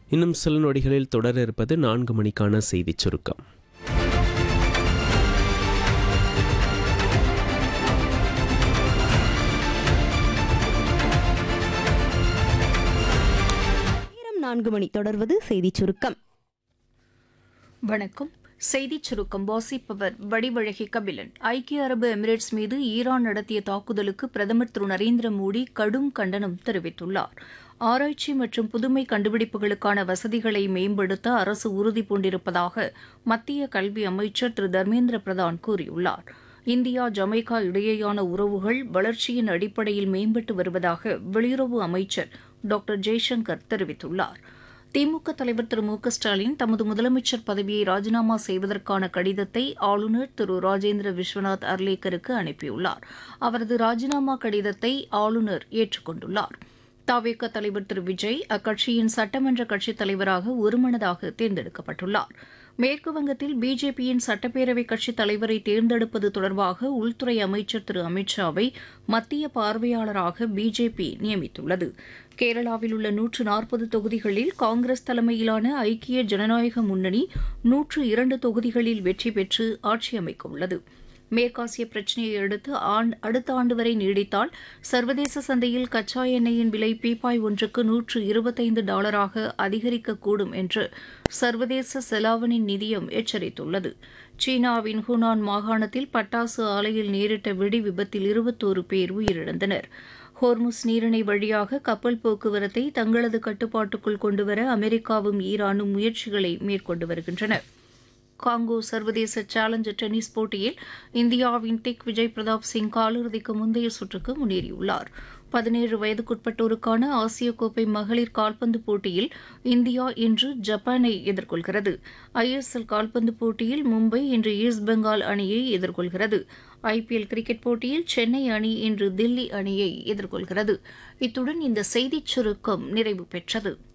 இன்னும் சில நொடிகளில் தொடர இருப்பது நான்கு மணிக்கான செய்திச் சுருக்கம் நேரம் நான்கு மணி தொடர்வது செய்திச் சுருக்கம் வணக்கம் செய்திச் சுருக்கம் வாசிப்பவர் வடிவழகி கபிலன் ஐக்கிய அரபு எமிரேட்ஸ் மீது ஈரான் நடத்திய தாக்குதலுக்கு பிரதமர் திரு நரேந்திர மோடி கடும் கண்டனம் தெரிவித்துள்ளார் ஆராய்ச்சி மற்றும் புதுமை கண்டுபிடிப்புகளுக்கான வசதிகளை மேம்படுத்த அரசு உறுதி பூண்டிருப்பதாக மத்திய கல்வி அமைச்சர் திரு தர்மேந்திர பிரதான் கூறியுள்ளார் இந்தியா ஜமைக்கா இடையேயான உறவுகள் வளர்ச்சியின் அடிப்படையில் மேம்பட்டு வருவதாக வெளியுறவு அமைச்சர் டாக்டர் ஜெய்சங்கர் தெரிவித்துள்ளார் திமுக தலைவர் திரு மு க ஸ்டாலின் தமது முதலமைச்சர் பதவியை ராஜினாமா செய்வதற்கான கடிதத்தை ஆளுநர் திரு ராஜேந்திர விஸ்வநாத் அர்லேக்கருக்கு அனுப்பியுள்ளார் அவரது ராஜினாமா கடிதத்தை ஆளுநர் ஏற்றுக்கொண்டுள்ளார் தவேக தலைவர் திரு விஜய் அக்கட்சியின் சட்டமன்ற கட்சித் தலைவராக ஒருமனதாக தேர்ந்தெடுக்கப்பட்டுள்ளார் மேற்கு வங்கத்தில் பிஜேபியின் சட்டப்பேரவை கட்சித் தலைவரை தேர்ந்தெடுப்பது தொடர்பாக உள்துறை அமைச்சர் திரு அமித்ஷாவை மத்திய பார்வையாளராக பிஜேபி நியமித்துள்ளது கேரளாவில் உள்ள நூற்று நாற்பது தொகுதிகளில் காங்கிரஸ் தலைமையிலான ஐக்கிய ஜனநாயக முன்னணி நூற்று இரண்டு தொகுதிகளில் வெற்றி பெற்று ஆட்சி அமைக்க உள்ளது மேற்காசிய பிரச்சினையை அடுத்து ஆண் அடுத்த ஆண்டு வரை நீடித்தால் சர்வதேச சந்தையில் கச்சா எண்ணெயின் விலை பீப்பாய் ஒன்றுக்கு நூற்று இருபத்தைந்து டாலராக அதிகரிக்கக்கூடும் என்று சர்வதேச செலாவணி நிதியம் எச்சரித்துள்ளது சீனாவின் ஹுனான் மாகாணத்தில் பட்டாசு ஆலையில் நேரிட்ட வெடி விபத்தில் இருபத்தோரு பேர் உயிரிழந்தனர் ஹோர்முஸ் நீரிணை வழியாக கப்பல் போக்குவரத்தை தங்களது கட்டுப்பாட்டுக்குள் கொண்டுவர அமெரிக்காவும் ஈரானும் முயற்சிகளை மேற்கொண்டு வருகின்றன காங்கோ சர்வதேச சேலஞ்சர் டென்னிஸ் போட்டியில் இந்தியாவின் டிக் விஜய் பிரதாப் சிங் காலிறுதிக்கு முந்தைய சுற்றுக்கு முன்னேறியுள்ளார் பதினேழு வயதுக்குட்பட்டோருக்கான ஆசிய கோப்பை மகளிர் கால்பந்து போட்டியில் இந்தியா இன்று ஜப்பானை எதிர்கொள்கிறது ஐஎஸ்எல் கால்பந்து போட்டியில் மும்பை இன்று ஈஸ்ட் பெங்கால் அணியை எதிர்கொள்கிறது ஐபிஎல் கிரிக்கெட் போட்டியில் சென்னை அணி இன்று தில்லி அணியை எதிர்கொள்கிறது இத்துடன் இந்த செய்திச் சுருக்கம் நிறைவு பெற்றது